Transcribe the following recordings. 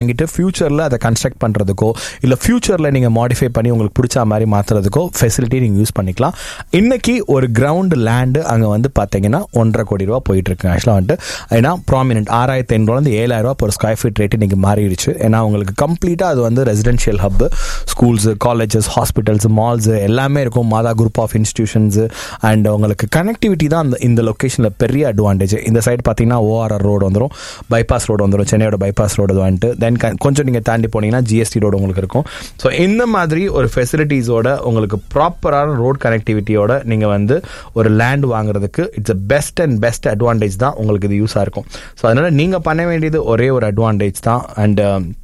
வாங்கிட்டு ஃபியூச்சரில் அதை கன்ஸ்ட்ரக்ட் பண்ணுறதுக்கோ இல்லை ஃபியூச்சரில் நீங்கள் மாடிஃபை பண்ணி உங்களுக்கு பிடிச்ச மாதிரி மாற்றுறதுக்கோ ஃபெசிலிட்டி நீங்கள் யூஸ் பண்ணிக்கலாம் இன்னைக்கு ஒரு கிரவுண்ட் லேண்டு அங்கே வந்து பார்த்தீங்கன்னா ஒன்றரை கோடி ரூபா போயிட்டு இருக்கு ஆக்சுவலாக வந்துட்டு ஏன்னா ப்ராமினென்ட் ஆறாயிரத்தி ஐநூறுலேருந்து ஏழாயிரம் ரூபா ஒரு ஸ்கொயர் ஃபீட் ரேட் இன்னைக்கு மாறிடுச்சு ஏன்னா உங்களுக்கு கம்ப்ளீட்டாக அது வந்து residential hub schools colleges hospitals malls எல்லாமே இருக்கும் Matha group of institutions and உங்களுக்கு கனெக்டிவிட்டி தான் அந்த இந்த லொக்கேஷனில் பெரிய அட்வான்டேஜ் இந்த சைடு பார்த்தீங்கன்னா ஓஆர்ஆர் ரோடு வந்துடும் பைபாஸ் ரோடு வந்துடும் சென்னையோட பைபாஸ் ரோடு வந்துட்டு தென் கொஞ்சம் நீங்கள் தாண்டி போனீங்கன்னா ஜிஎஸ்டி ரோடு உங்களுக்கு இருக்கும் ஸோ இந்த மாதிரி ஒரு ஃபெசிலிட்டிஸோட உங்களுக்கு ப்ராப்பரான ரோட் கனெக்டிவிட்டியோட நீங்கள் வந்து ஒரு லேண்ட் வாங்குறதுக்கு it's a best and best advantage தான் உங்களுக்கு இது யூஸாக இருக்கும் ஸோ அதனால் நீங்கள் பண்ண வேண்டியது ஒரே ஒரு அட்வான்டேஜ் தான் அண்ட்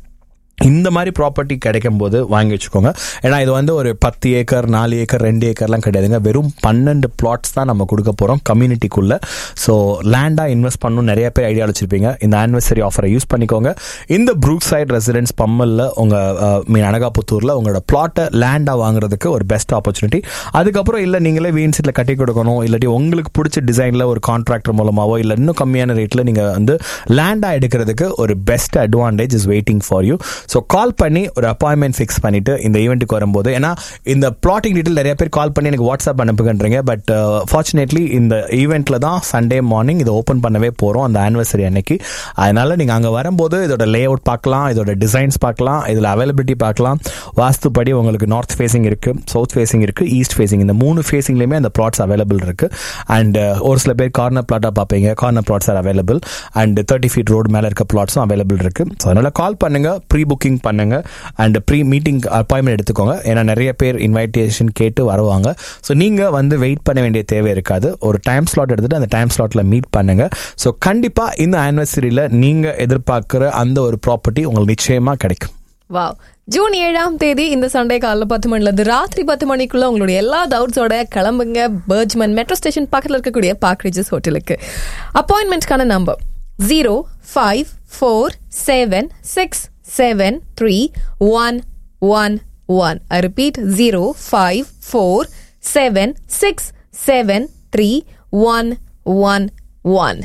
இந்த மாதிரி ப்ராப்பர்ட்டி கிடைக்கும் போது வாங்கி வச்சுக்கோங்க ஏன்னா இது வந்து ஒரு பத்து ஏக்கர் நாலு ஏக்கர் ரெண்டு ஏக்கர்லாம் கிடையாதுங்க வெறும் பன்னெண்டு பிளாட்ஸ் தான் நம்ம கொடுக்க போகிறோம் கம்யூனிட்டிக்குள்ள ஸோ லேண்டாக இன்வெஸ்ட் பண்ணணும் நிறைய பேர் ஐடியா வச்சிருப்பீங்க இந்த ஆனிவர்சரி ஆஃபரை யூஸ் பண்ணிக்கோங்க இந்த ப்ரூக் சைட் ரெசிடென்ஸ் பம்மலில் உங்கள் மீன் அனகாபுத்தூரில் உங்களோட பிளாட்டை லேண்டாக வாங்குறதுக்கு ஒரு பெஸ்ட் ஆப்பர்ச்சுனிட்டி அதுக்கப்புறம் இல்லை நீங்களே வீண் சீட்டில் கட்டி கொடுக்கணும் இல்லாட்டி உங்களுக்கு பிடிச்ச டிசைனில் ஒரு கான்ட்ராக்டர் மூலமாவோ இல்லை இன்னும் கம்மியான ரேட்டில் நீங்கள் வந்து லேண்டாக எடுக்கிறதுக்கு ஒரு best advantage is waiting for you so call பண்ணி ஒரு அப்பாயின்மெண்ட் ஃபிக்ஸ் பண்ணிட்டு இந்த ஈவெண்ட்டுக்கு வரும்போது ஏன்னா இந்த பிளாட்டிங் டீட்டெயில் நிறைய பேர் கால் பண்ணி எனக்கு வாட்ஸ்அப் அனுப்புகின்றீங்க பட் ஃபார்ச்சுனேட்லி இந்த ஈவெண்ட்டில் தான் சண்டே மார்னிங் இதை ஓப்பன் பண்ணவே போகிறோம் அந்த ஆனிவர்சரி அன்னைக்கு அதனால நீங்கள் அங்கே வரும்போது இதோட லே அவுட் பார்க்கலாம் இதோட டிசைன்ஸ் பார்க்கலாம் இதில் அவைலபிலிட்டி பார்க்கலாம் வாஸ்துப்படி உங்களுக்கு நார்த் ஃபேஸிங் இருக்குது சவுத் ஃபேஸிங் இருக்குது ஈஸ்ட் ஃபேஸிங் இந்த மூணு ஃபேஸிங்லேயுமே அந்த ப்ளாட்ஸ் அவைலபிள் இருக்குது அண்ட் ஒரு சில பேர் கார்னர் பிளாட்டாக பார்ப்பீங்க corner plots are available and thirty feet road மேலே இருக்க பிளாட்ஸும் அவைலபிள் இருக்குது ஸோ அதனால் கால் பண்ணுங்கள் ப்ரீ புக்கிங் பண்ணுங்க அண்ட் ப்ரீ மீட்டிங் அப்பாயின்மெண்ட் எடுத்துக்கோங்க ஏன்னா நிறைய பேர் இன்வைடேஷன் கேட்டு வருவாங்க ஸோ நீங்கள் வந்து வெயிட் பண்ண வேண்டிய தேவை இருக்காது ஒரு டைம் ஸ்லாட் எடுத்துட்டு அந்த டைம் ஸ்லாட்டில் மீட் பண்ணுங்க ஸோ கண்டிப்பாக இந்த ஆனிவர்சரியில் நீங்கள் எதிர்பார்க்குற அந்த ஒரு ப்ராப்பர்ட்டி உங்களுக்கு நிச்சயமாக கிடைக்கும் வாவ் ஜூன் ஏழாம் தேதி இந்த சண்டே காலைல பத்து மணில இருந்து ராத்திரி பத்து மணிக்குள்ள உங்களுடைய எல்லா டவுட்ஸோட கிளம்புங்க பர்ஜ்மன் மெட்ரோ ஸ்டேஷன் பக்கத்தில் இருக்கக்கூடிய பாக்ரிஜஸ் ஹோட்டலுக்கு அப்பாயின்மெண்ட்கான number zero five four seven six seven three one one one I repeat zero five four seven six seven three one one one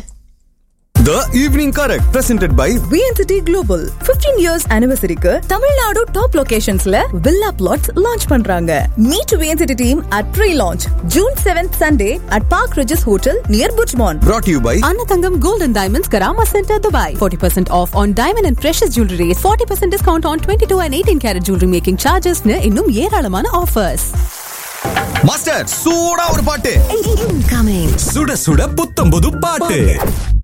The Evening Correct, presented by VNCT Global 15 years anniversary-க்கு Tamil Nadu top லொகேஷன்ஸ்ல villa plots launch பண்றாங்க meet VNCT team at pre launch June 7th Sunday at Park Regis hotel near புட்ச்மான் brought to you by Anatangam Gold and Diamonds Karama Center, Dubai. 40% off on diamond and precious jewelry. 40% discount on 22 and 18 karat jewelry making charges. னு இன்னும் ஏராளமான offers. Master சூடா ஒரு பாட்டு Incoming. சுட சுட புத்தம் புது பாட்டு